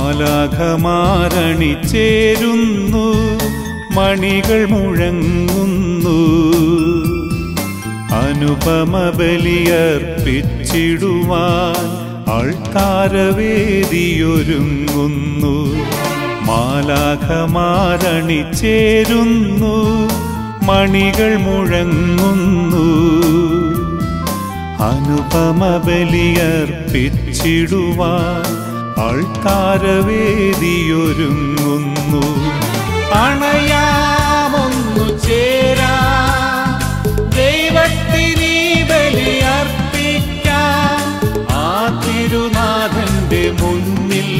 മാലാഖമാരണി ചേരുന്നു മണികൾ മുഴങ്ങുന്നു അനുപമ ബലിയർപ്പിച്ചിടുവാൻ ആൾക്കാരവേദിയൊരുങ്ങുന്നു മാലാഖമാരണി ചേരുന്നു മണികൾ മുഴങ്ങുന്നു അനുപമ ബലിയർപ്പിച്ചിടുവാൻ ആൾക്കാരവേദിയൊരുങ്ങുന്നു അണയാമൊന്നു ചേരാ ദൈവത്തിനീ ബലിയർപ്പിക്കാം ആ തിരുനാഥന്റെ മുന്നിൽ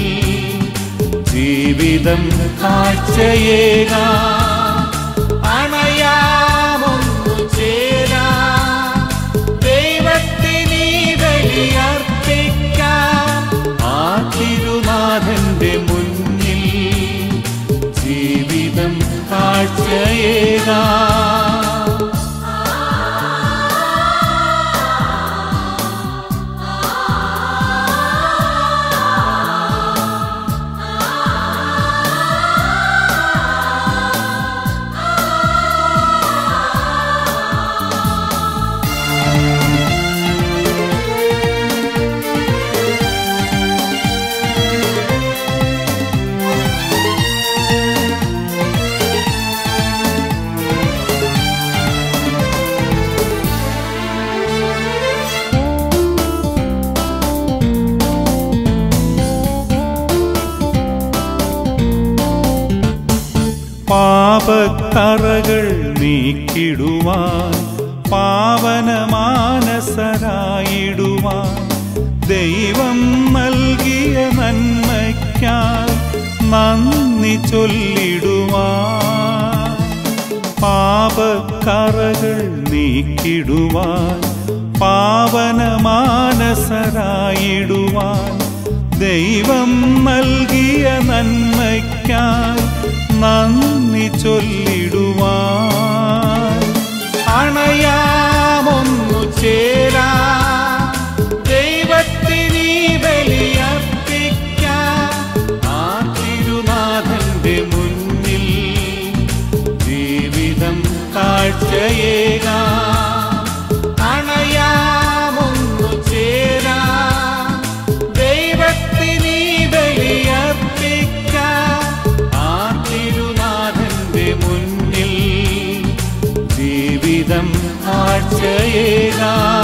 ജീവിതം കാഴ്ചയേകാം അണയാമൊന്നു ചേരാ ദൈവത്തിനീ ബലിയർപ്പിക്കാം ആ തിരുനാഥന്റെ മുന്നിൽ ജീവിതം കാഴ്ചയേകാം പാപക്കറകൾ നീക്കിടുവാൻ പാവനമാനസരായിടുവാൻ ദൈവം നൽകിയ നന്മയ്ക്കായി നന്ദി ചൊല്ലിടുവാൻ പാപക്കറകൾ നീക്കിടുവാൻ പാവനമാനസരായിടുവാൻ ദൈവം നൽകിയ നന്മയ്ക്കായി നന്ദി ചൊല്ലിടുവാൻ അണയാമൊന്നു ചേരാ ദൈവത്തിനീ ബലിയർപ്പിക്കാം ആ തിരുനാഥന്റെ മുന്നിൽ ജീവിതം കാഴ്ചയേകാം അണയാമൊന്നു ചേരാ ദൈവത്തിനീ ബലിയർപ്പിക്കാം ആ തിരുനാഥന്റെ മുന്നിൽ ജീവിതം കാഴ്ചയേകാം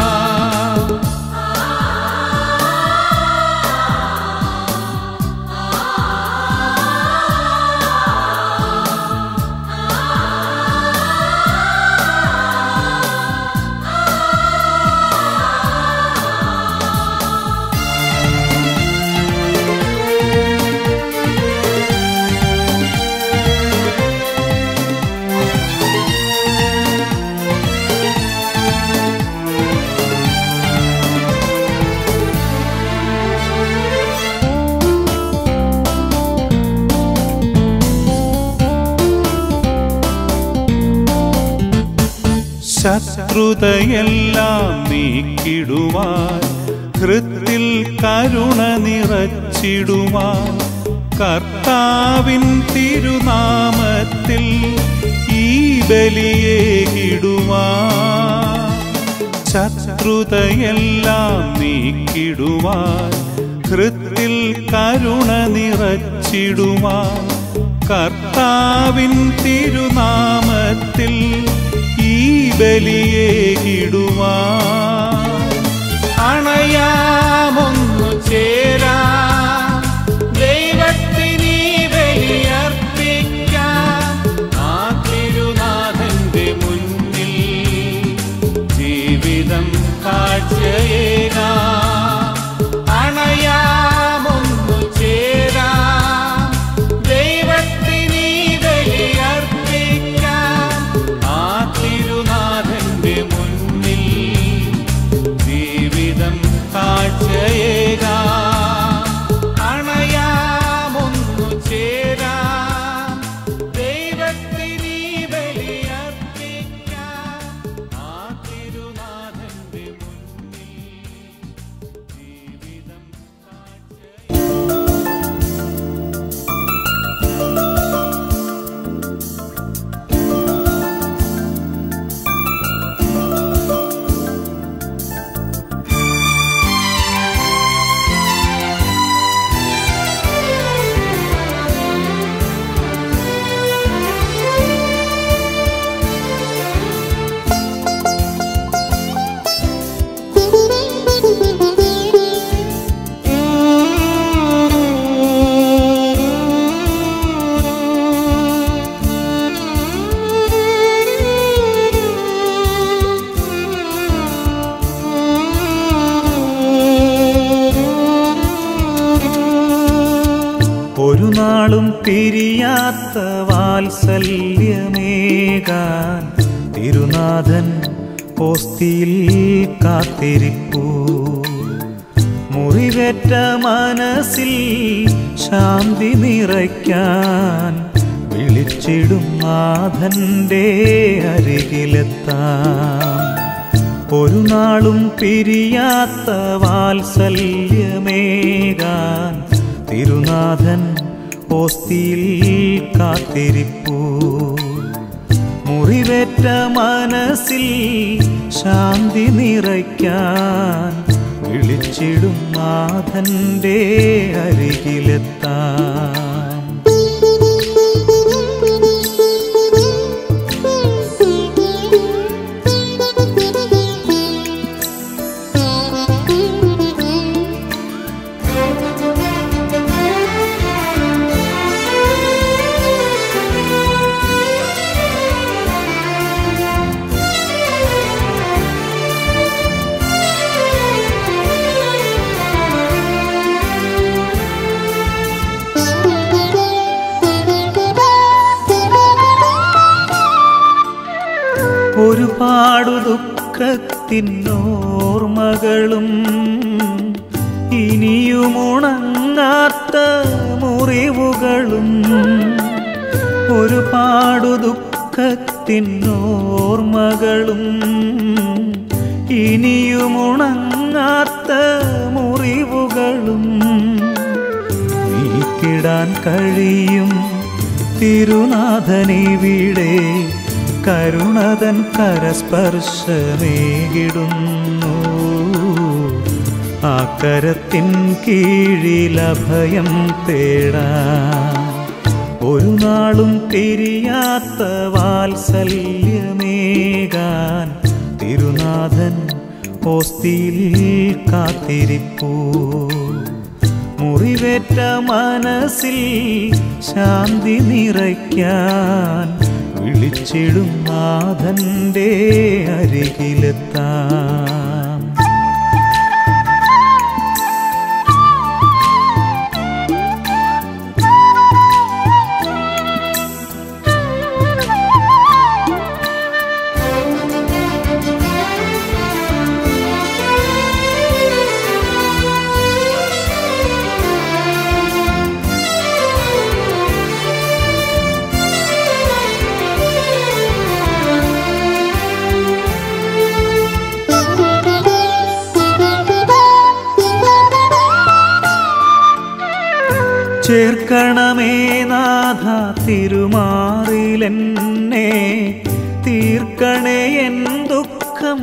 ശത്രുതയെല്ലാം നീക്കിടുവാൻ ഹൃത്തിൽ കരുണ നിറച്ചിടുവാൻ കർത്താവിൻ തിരുനാമത്തിൽ ഈ ബലിയേകിടുവാൻ ശത്രുതയെല്ലാം നീക്കിടുവാൻ ഹൃത്തിൽ കരുണ നിറച്ചിടുവാൻ കർത്താവിൻ തിരുനാമത്തിൽ ഈ ബലിയേകിടുവാൻ അണയാമൊന്നു ചേരാ ദൈവത്തിനീ ബലിയർപ്പിക്കാം ആ തിരുനാഥന്റെ മുന്നിൽ ജീവിതം കാഴ്ചയേകാം അണയാമൊന്നു ചേരാ ദൈവത്തിനീ ബലിയർപ്പിക്കാം ആ തിരുനാഥന്റെ മുന്നിൽ ജീവിതം കാഴ്ചയേകാം ഒരു നാളും പിരിയാത്ത വാത്സല്യമേകാൻ തിരുനാഥൻ പോസ്തിയിൽ കാത്തിരിപ്പൂ മുറിവേറ്റ മനസ്സിൽ ശാന്തി നിറയ്ക്കാൻ വിളിച്ചിടും നാഥൻ്റെ അരികിലെത്താം ഒരു നാളും പിരിയാത്ത വാത്സല്യമേകാൻ തിരുനാഥൻ ഓസ്തിയിൽ കാത്തിരിപ്പൂ മുറിവേറ്റ മനസ്സിൽ ശാന്തി നിറയ്ക്കാൻ വിളിച്ചിടും നാഥൻ്റെ അരികിലെത്താം ഒരുപാടു ദുഃഖത്തിനോർമകളും ഇനിയുമുണങ്ങാത്ത മുറിവുകളും ഒരുപാടു ദുഃഖത്തിനോർമകളും ഇനിയുമുണങ്ങാത്ത മുറിവുകളും നീക്കിടാൻ കഴിയും തിരുനാഥനിവിടെ കരുണതൻ കരസ്പർശമേകിടുന്നു ആ കരത്തിൻ കീഴിലഭയം തേടാൻ ഒരു നാളും തിരിയാത്ത വാത്സല്യമേകാൻ തിരുനാഥൻ ഓസ്തിയിൽ കാത്തിരിപ്പൂ മുറിവേറ്റ മനസ്സിൽ ശാന്തി നിറയ്ക്കാൻ വിളിച്ചിടും നാഥൻ്റെ അരികിലെത്താം ചേർക്കണമേ നാഥ തിരുമാറിലെന്നെ തീർക്കണേ എൻ ദുഃഖം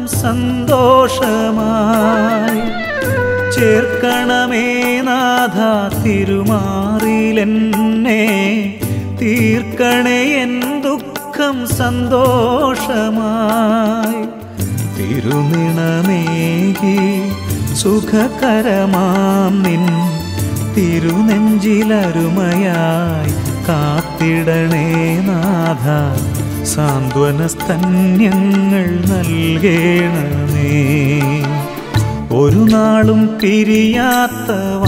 സന്തോഷമായി ചേർക്കണമേ നാഥ തിരുമാറിലെന്നെ തീർക്കണേ എൻ ദുഃഖം സന്തോഷമായി തിരുനിണമേകി സുഖകരമാം നിൻ തിരുനെഞ്ചിലരുമയായി കാത്തിടണേ നാഥ സാന്ത്വനസ്തന്യങ്ങൾ നൽകേണമേ ഒരു നാളും പിരിയാത്ത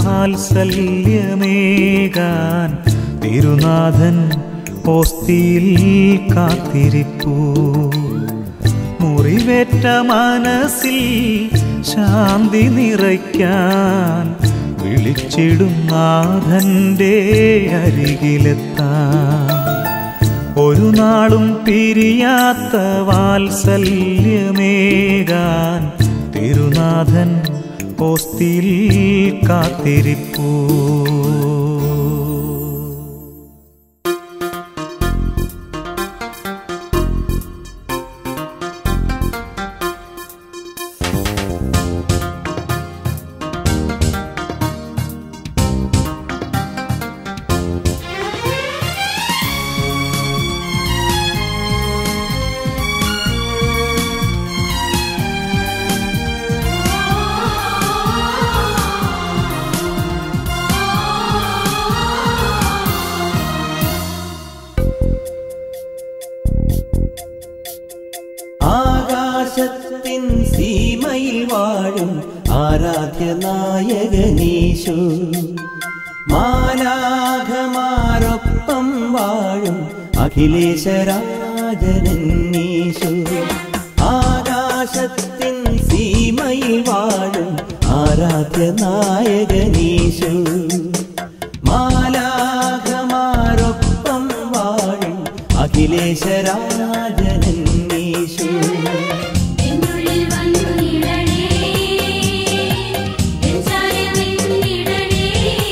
വാത്സല്യമേകാൻ തിരുനാഥൻ ഓസ്തിയിൽ കാത്തിരിപ്പൂ മുറിവേറ്റ മനസ്സിൽ ശാന്തി നിറയ്ക്കാൻ വിളിച്ചിടും നാഥൻ്റെ അരികിലെത്താം ഒരു നാളും പിരിയാത്ത വാത്സല്യമേകാൻ തിരുനാഥൻ ഓസ്തിയിൽ കാത്തിരിപ്പൂ ആ ആരാധ്യ നായകനീശു മാലാഘമാരൊപ്പം വാഴും അഖിലേശരാജനീശു ആകാശത്തിൻ സീമയിൽ വാഴും ആരാധ്യ നായകനീശു മാലാഘമാരൊപ്പം വാഴും അഖിലേശരാജനീശു എന്നുള്ളിൽ വന്നു നിടണേ എൻ ചാരമെന്നിടണേ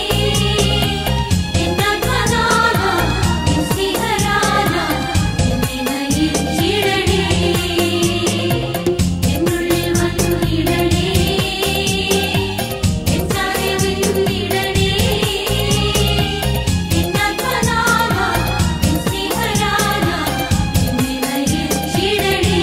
എന്നാത്മനാഥ എൻ സ്നേഹരാജ എന്നെ നയിച്ചിടണേ എന്നുള്ളിൽ വന്നു നിടണേ എൻ ചാരമെന്നിടണേ എന്നാത്മനാഥ എൻ സ്നേഹരാജ എന്നെ നയിച്ചിടണേ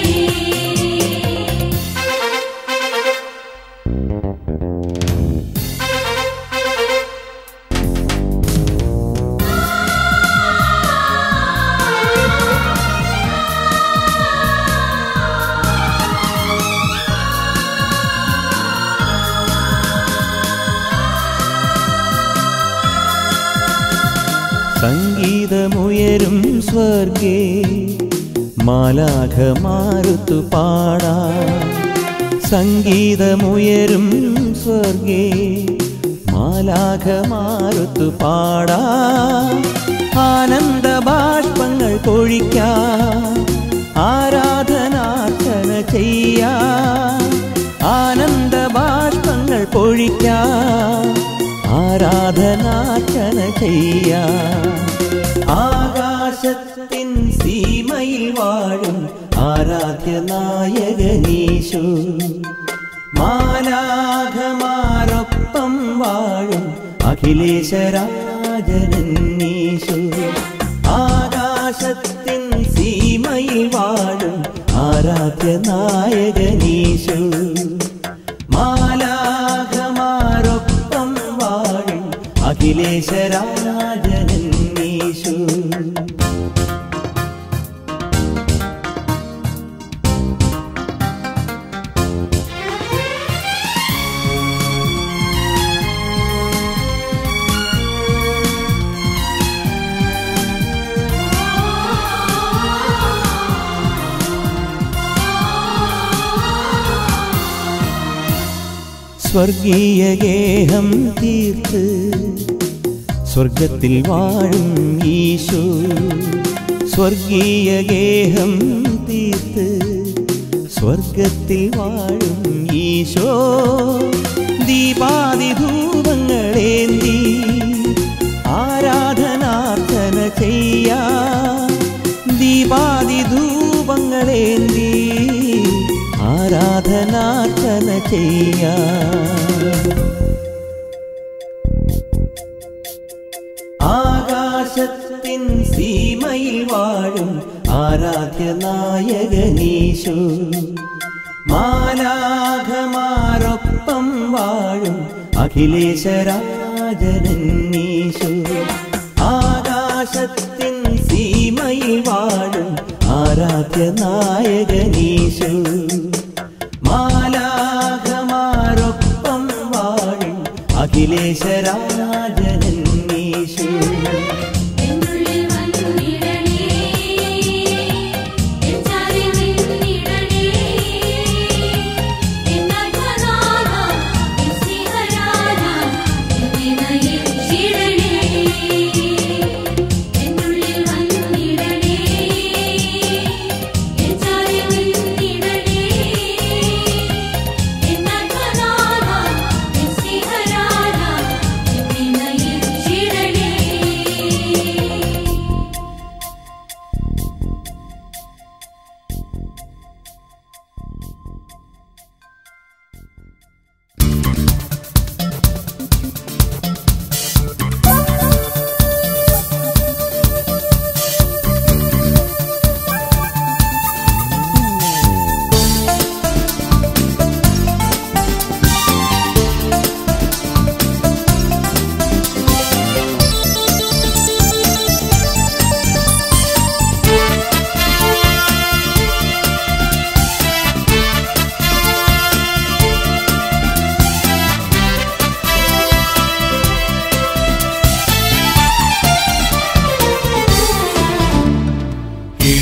സംഗീതമുയരും സ്വർഗേ മാലാഖമാരുത്തു പാടാ സംഗീതമുയരും സ്വർഗേ മാലാഖമാരുത്തു പാടാ ആനന്ദ ബാഷ്പങ്ങൾ പൊഴിക്കാ ആരാധനാർച്ചന ചെയ്യാ ആനന്ദ ബാഷ്പങ്ങൾ പൊഴിക്കാ ആരാധനാർച്ചന ചെയ്യാ ആകാശത്തിൻ സീമയിൽ വാഴും ആരാധ്യ നായകനീശു മാലാഘമാരൊപ്പം വാഴും അഖിലേശരാജനീശു ആകാശത്തിൻ സീമയിൽ വാഴും ആരാധ്യ നായകനീശു മാലാഘമാരൊപ്പം വാഴും അഖിലേശരാജനീശു സ്വർഗീയ ഗേഹം തീർത്ത് സ്വർഗത്തിൽ വാഴും ഈശോ സ്വർഗീയ ഗേഹം തീർത്ത് സ്വർഗത്തിൽ വാഴും ഈശോ ദീപാതി ധൂപങ്ങളേന്തി ആരാധനാർച്ചന ചെയ്യാ ദീപാതി ധൂപങ്ങളേന്തി ആരാധനാർച്ചന ചെയ്യാ ആകാശത്തിൻ സീമയിൽ വാഴും ആരാധ്യ നായകനീശു മാലാഘമാരൊപ്പം വാഴും അഖിലേശരാജനീശു ആകാശത്തിൻ സീമയിൽ വാഴും ആരാധ്യ നായകനീശു മാലാഘമാരൊപ്പം വാഴും അഖിലേശരാജനീശു എന്നുള്ളിൽ വന്നു നിടണേ എൻ ചാരമെന്നിടണേ എന്നാത്മനാഥ എൻ സ്നേഹരാജ എന്നെ നയിച്ചിടണേ എന്നുള്ളിൽ വന്നു നിടണേ എൻ ചാരമെന്നിടണേ എന്നാത്മനാഥ എൻ സ്നേഹരാജ എന്നെ നയിച്ചിടണേ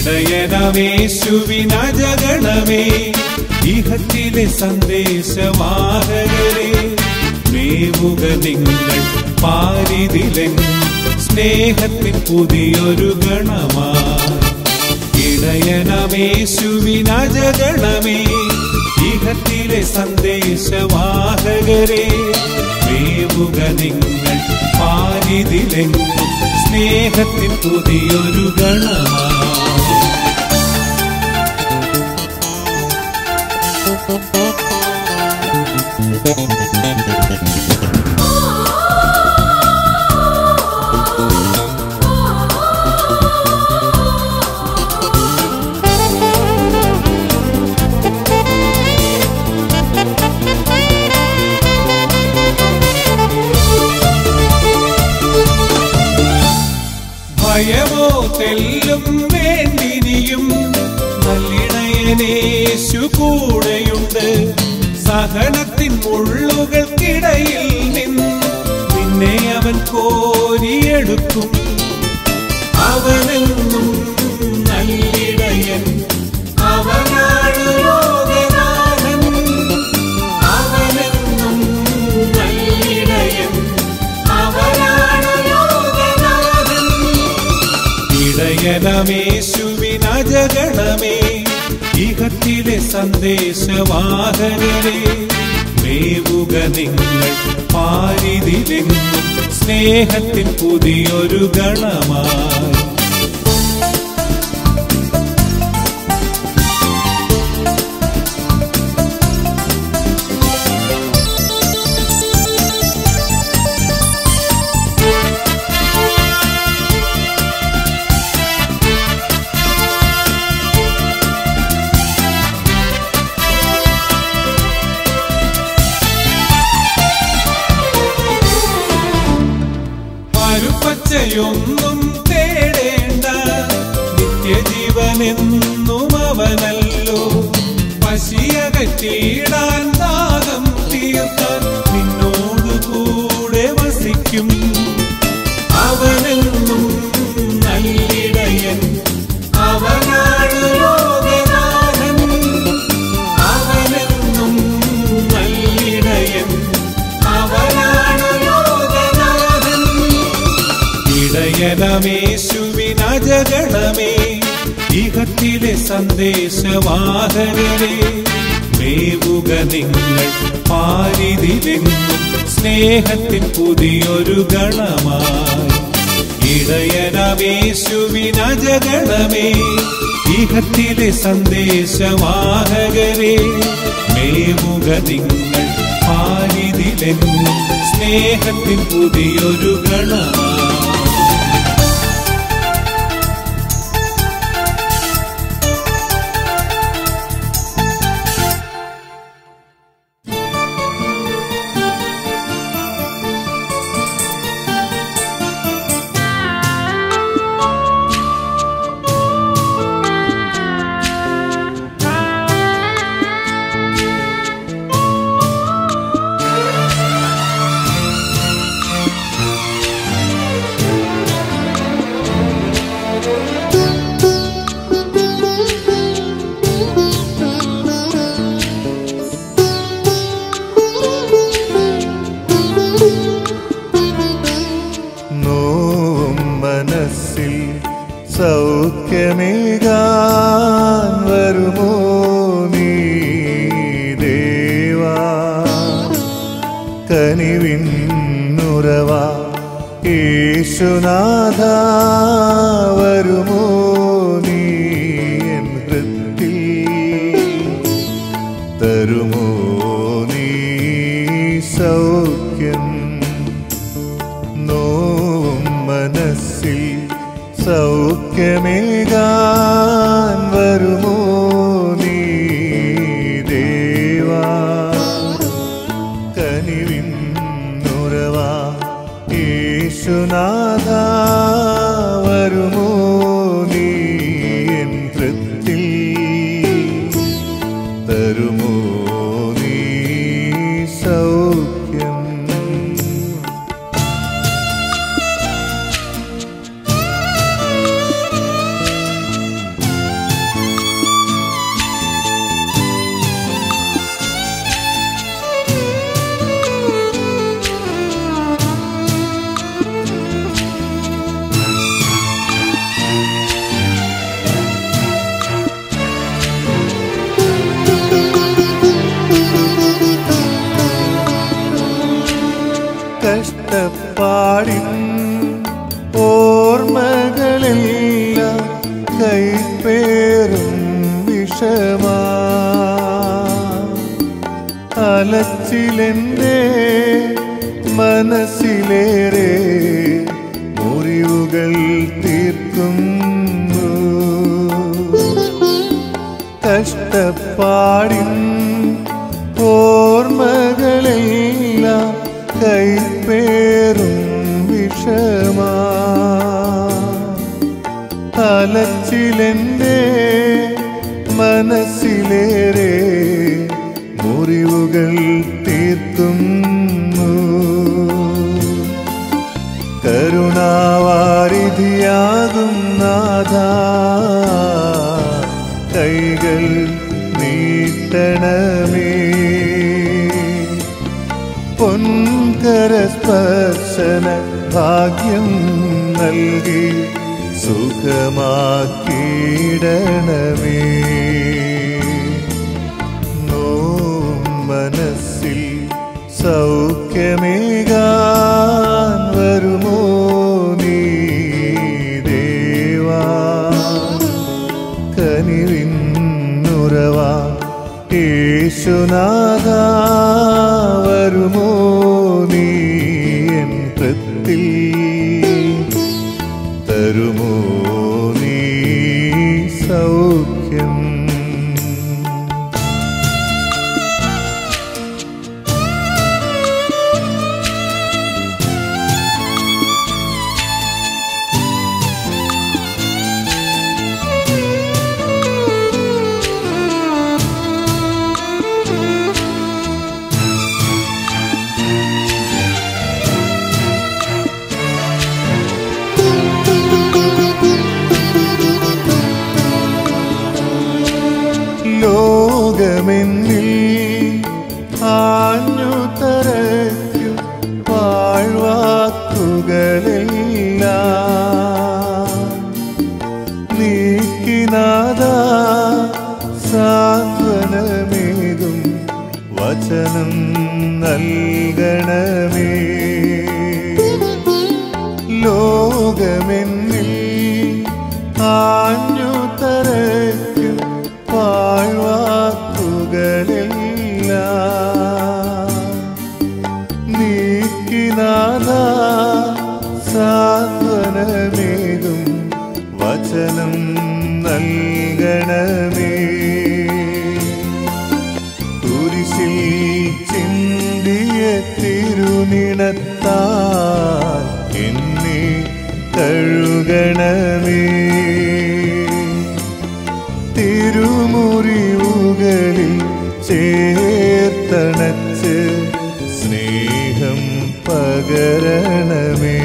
ഇടയനമേശുവിനജഗണമേ ഇഹത്തിലെ സന്ദേശവാഹകരെ മേവുക നിങ്ങൾ പാരിതിലെങ്ങും സ്നേഹത്തിൻ പുതിയൊരു ഗണമായി ഇടയനമേശുവിനജഗണമേ ഇഹത്തിലെ സന്ദേശവാഹകരെ മേവുക നിങ്ങൾ പാരിതിലെങ്ങും സ്നേഹത്തിൻ പുതിയൊരു ഗണമായി ഭയമോ തെല്ലും വേണ്ടിനിയും നല്ലിണയനേശു കൂടെയുണ്ട് സഹനത്തിൻ മുള്ളുകൾക്കിടയിൽ നിന്ന് നിന്നെ അവൻ കോരിയെടുക്കും അവനെന്നും നല്ലിടയൻ അവനാണ് ലോകനാഥൻ അവനെന്നും നല്ലിടയൻ അവനാണ് ലോകനാഥൻ ഇടയനമേശുവിനജഗണമേ ഇഹത്തിലെ സന്ദേശവാഹകരെ മേവുക നിങ്ങൾ പാരിതിലെങ്ങും സ്നേഹത്തിൻ പുതിയൊരു ഗണമായി പരുപ്പച്ചയൊന്നും തേടേണ്ട നിത്യജീവനെന്നും അവനല്ലോ പശിയകറ്റിയിടാൻ ദാഹം തീർക്കാൻ നിന്നോട് കൂടെ വസിക്കും അവനെന്നും നല്ലിടയൻ അവനാണ് ലോകനാഥൻ അവനെന്നും നല്ലിടയൻ അവനാണ് ലോകനാഥൻ ഇടയനമേശുവിനജഗണമേ ഇഹത്തിലെ സന്ദേശവാഹകരെ മേവുക നിങ്ങൾ പാരിതിലെങ്ങും സ്നേഹത്തിൻ പുതിയൊരു ഗണമായി ഇടയനമേശുവിനജഗണമേ ഇഹത്തിലെ സന്ദേശവാഹകരെ മേവുക നിങ്ങൾ പാരിതിലെങ്ങും സ്നേഹത്തിൻ പുതിയൊരു ഗണമായി നോവും മനസ്സിൽ സൗഖ്യമേകാൻ വരുമോ നീ ദേവാ കനിവിന്നുറവ യേശുനാഥ വരുമോ നീ എൻ ഹൃത്തിൽ തരുമോ നീ സൗഖ്യം നോവും മനസ്സിൽ സൗഖ്യമേകാൻ വരുമോ നീ ദേവാ കനിവിന്നുറവാ യേശുനാഥ വരുമോ നീ എൻ ഹൃത്തിൽ തരുമോ നീ സൗഖ്യം അലച്ചിലെന്റെ മനസ്സിലേറെ മുറിവുകൾ തീർക്കുന്നു കഷ്ടപ്പാടിൻ ഓർമ്മകളെല്ലാം കൈപ്പേറും വിഷമാ അലച്ചിലെന്റെ മനസ്സിലേറെ മുറിവുകൾ തീർക്കുന്നു കരുണാവാരിധിയാകും നാഥ കൈകൾ നീട്ടണമേ പൊൻകര സ്പർശന ഭാഗ്യം നൽകി സുഖമാക്കിയിടണമേ നോവും മനസ്സിൽ സൗഖ്യമേകാൻ വരുമോ നീ ദേവാ കനിവിന്നുറവാ യേശുനാഥ വരുമോ നീ എൻ കൃത്തിൽ തരുമോ നീ സൗഖ്യം ലോകമെന്നിൽ ആഞ്ഞു തരയ്ക്കും പാഴ്വാക്കുകളില്ല നീക്കിനാഥ സാന്ത്വനമേകും വചനം നൽകണമേ ലോകമെന്നിൽ ആഞ്ഞു തരയ്ക്കും പാഴ്വാക്കുകളില്ല നീക്കിനാഥ സാന്ത്വനമേകും വചനം നൽകണമേ കുരിശിൽ ചിന്തിയ തിരുനിണത്താൽ എന്നെ കഴുകണമേ തിരുമുറിവുകളിൽ ചേർത്തണച്ച് സ്നേഹം പകരണമേ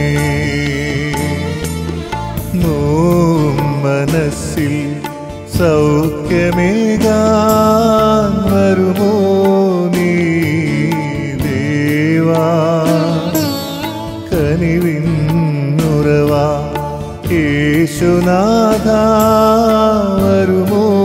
നോവും മനസ്സിൽ സൗഖ്യമേകാൻ വരുമോ നീ ദേവാ കനിവിന്നുറവാ യേശുനാഥ വരുമോ